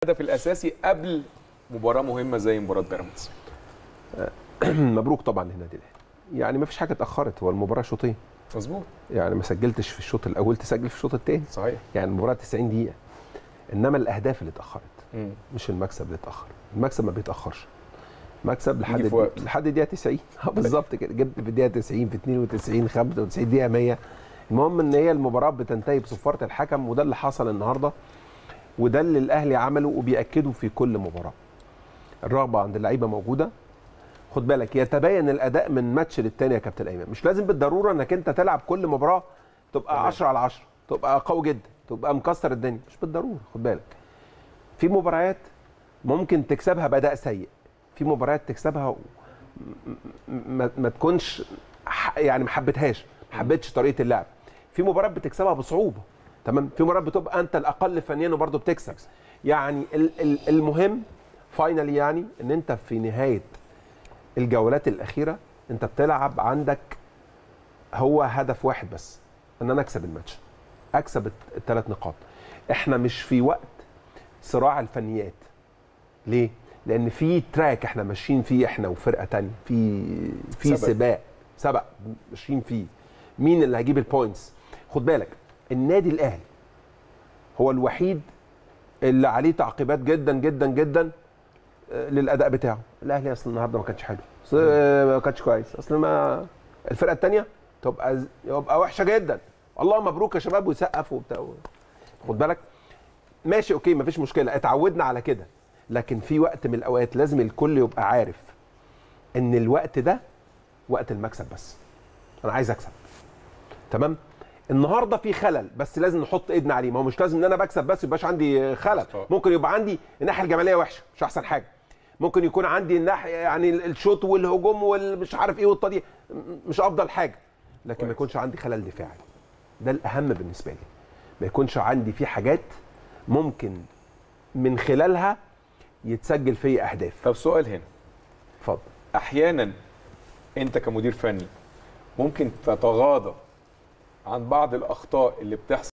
الهدف الاساسي قبل مباراه مهمه زي مباراه بيراميدز مبروك طبعا للنادي الاهلي يعني ما فيش حاجه اتاخرت هو المباراه شوطين مظبوط يعني ما سجلتش في الشوط الاول تسجل في الشوط الثاني صحيح يعني المباراه 90 دقيقه انما الاهداف اللي اتاخرت مم. مش المكسب اللي اتاخر المكسب ما بيتاخرش مكسب لحد يجي في وقته. لحد الدقيقه 90 اه بالظبط كده جبت في الدقيقه 90 في 92 95 دقيقه 100 المهم ان هي المباراه بتنتهي بصفاره الحكم وده اللي حصل النهارده وده اللي الاهلي عمله وبياكده في كل مباراه الرغبه عند اللعيبه موجوده خد بالك يتبين الاداء من ماتش للتاني يا كابتن ايمن مش لازم بالضروره انك انت تلعب كل مباراه تبقى تمام. 10 على 10 تبقى قوي جدا تبقى مكسر الدنيا مش بالضروره خد بالك في مباريات ممكن تكسبها باداء سيء في مباريات تكسبها و- م- م- ما, ما تكونش ح- يعني ما حبيتهاش ما حبيتش طريقه اللعب في مباريات بتكسبها بصعوبه تمام في مباريات بتبقى انت الاقل فنيا وبرضه بتكسب يعني ال- ال- المهم فاينلي يعني ان انت في نهايه الجولات الاخيره انت بتلعب عندك هو هدف واحد بس ان انا اكسب الماتش اكسب الثلاث نقاط احنا مش في وقت صراع الفنيات ليه لان في تراك احنا ماشيين فيه احنا وفرقه تانية في في سبق. سباق سبق ماشيين فيه مين اللي هيجيب البوينتس خد بالك النادي الاهلي هو الوحيد اللي عليه تعقيبات جدا جدا جدا آه، للاداء بتاعه الاهلي اصلا النهارده ما كانش حلو أصل، آه، ما كانش كويس اصل ما الفرقه الثانيه تبقى ز- يبقى وحشه جدا الله مبروك يا شباب ويسقف وبتاع خد بالك ماشي اوكي مفيش مشكله اتعودنا على كده لكن في وقت من الاوقات لازم الكل يبقى عارف ان الوقت ده وقت المكسب بس انا عايز اكسب تمام النهارده في خلل بس لازم نحط ايدنا عليه ما هو مش لازم ان انا بكسب بس يبقاش عندي خلل طبعا. ممكن يبقى عندي الناحيه الجماليه وحشه مش احسن حاجه ممكن يكون عندي الناحيه يعني الشوط والهجوم والمش عارف ايه والتضييع م- مش افضل حاجه لكن ما كويس. يكونش عندي خلل دفاعي ده الاهم بالنسبه لي ما يكونش عندي في حاجات ممكن من خلالها يتسجل في اهداف طب سؤال هنا اتفضل احيانا انت كمدير فني ممكن تتغاضى عن بعض الاخطاء اللي بتحصل